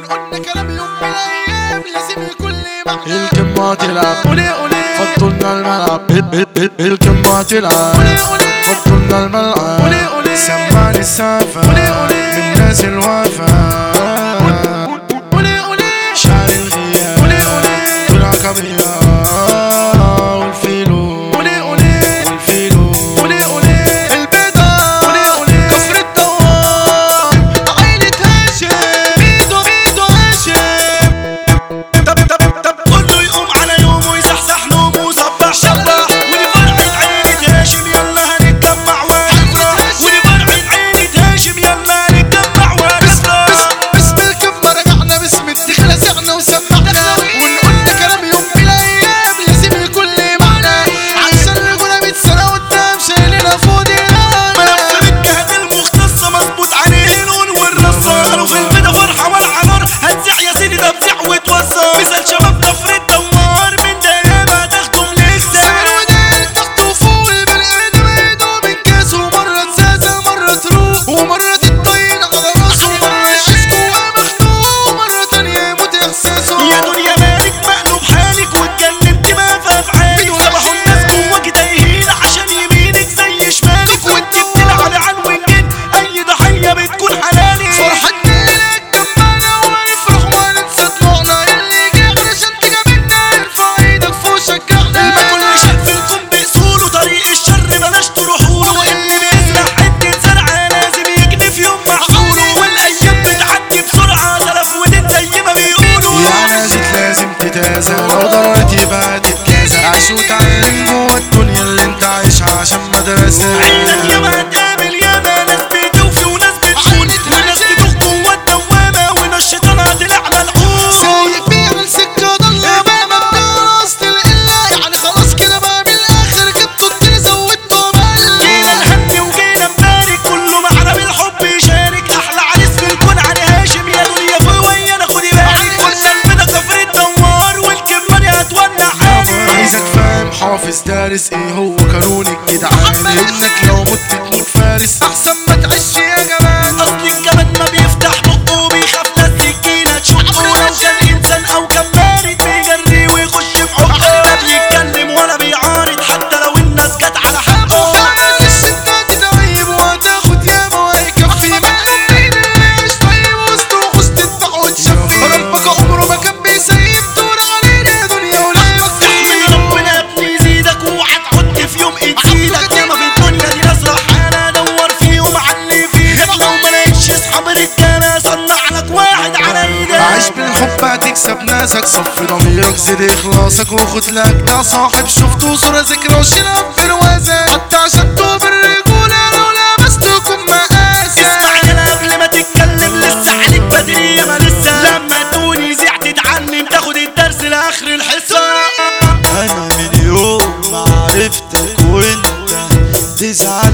قلنا كلام يوم من الايام لازم يكون لي معنى الكلمة تلعب قولي قولي حطوا لنا الملعب ال- ال- ال- الكلمة تلعب قولي قولي حطوا لنا الملعب قولي قولي سمعني السافة قولي قولي من ناس الوفا قولي قولي شعر الغياب قولي قولي طلع كاميرا والفيلو قولي قولي والفيلو قولي قولي البيضة قولي قولي كفر الدوار عيلة هاشم ميدو ميدو هاشم طب طب طب كله يقوم على يومه يصحصح نومه وصبح شبح ودي فرحة عيلة هاشم يلا هنتجمع ونفرح ودي فرحة عيلة هاشم يلا هنتجمع ونفرح باسم الكفة رجعنا باسم الدخلة زعنا وسمعنا ونقولنا كلام يوم من الايام لازم يكون لي معنى عشان رجولة 100 سنة قدام شايلينها فوق دينا ملف الجهات المختصة مظبوط عليه القول والرصة وفي البيضة فرحة والعى نار هتزيح يا سيدي ده بزيح وتوصل مثال شباب كفر الدمار من دايما تاخدوا من لسه سمر ودان تحت وفوق البني ادم ايده من كاس ومرة تزازة مرة تروق ومرة تتطين على راسه ومرة يعيش جواه مخنوق ومرة تانية يموت احساسه يا دنيا مالك مقلوب حالك واتكلمت ما في افعالك صبحوا الناس جواك تايهين عشان يمينك زي شمالك وانت بتلعبي على الوينجين اي ضحيه بتكون حلالك فرحتنا لك جنبنا ونفرح وما ننسى طلوعنا اللي جه علشان تجابلنا ارفع ايدك فوق شجعنا ما كل شيء فيكم بأصول وطريق الشر بلاش تروحوا له واللي بيزرع حته زرعه لازم يجني في يوم محصوله والايام بتعدي بسرعه تلف ودين زي ما بيقولوا يعني زيت لازم تتازى لو ضرت يبقى تتجازى عيش وتعلم جوه الدنيا اللي انت عايشها عشان مدرسة عندك ياما هتقابل ياما ناس بتوفي وناس بتخون وناس تدوخ جوه الدوامه وناس الشيطانه تلعب ملعون سايق بيها السكة ضلة ما مبدأ أصل القلة يعني خلاص كده بقى بالآخر جبتوا الدنيا زودتوا جينا مال نهني وجينا نبارك كله معنا بالحب يشارك احلى عريس في الكون علي هاشم يا دنيا فوق ويانا خدي بالك قلنا البدا كفر الدوار والكمان هتولع حالي عايزك فاهم حافظ دارس ايه هو قانون الجدعان انك لو مت تموت فارس أحسن ما تعيش يا جمال اصل الجبل ما بيفتح بقه بيخاف لا السكينه تشقه لو كان انسان او كان بارد بيجري ويخش في حقه لا بيتكلم ولا بيعارض حتى لو الناس جت على حقه خمس الستات تعيب وهتاخد ياما وهيكفي مقلوب بين العيش طيب وسط وخش تذبح وتشفي ربك عمره ما كان بيسيب دور علينا يا دنيا ولا احمد ربنا ابني يزيدك واوعى تحط في يوم ايدك ياما في الدنيا دي ناس رحالة دور فيهم علي فيك لو ما لقيتش اصحاب رجاله صنع لك واحد على ايدك عيش بالحب هتكسب ناسك صف ضميرك زد اخلاصك وخد لك ده صاحب شفته صورة ذكرى وشيلها في بروازك حتى عشان توب الرجولة لو لبستكم مقاسة اسمع كلام قبل ما تتكلم لسه عليك بدري ياما لسه لما تكون يذيع تتعلم تاخد الدرس لاخر الحصه انا من يوم ما عرفتك وانت تزعل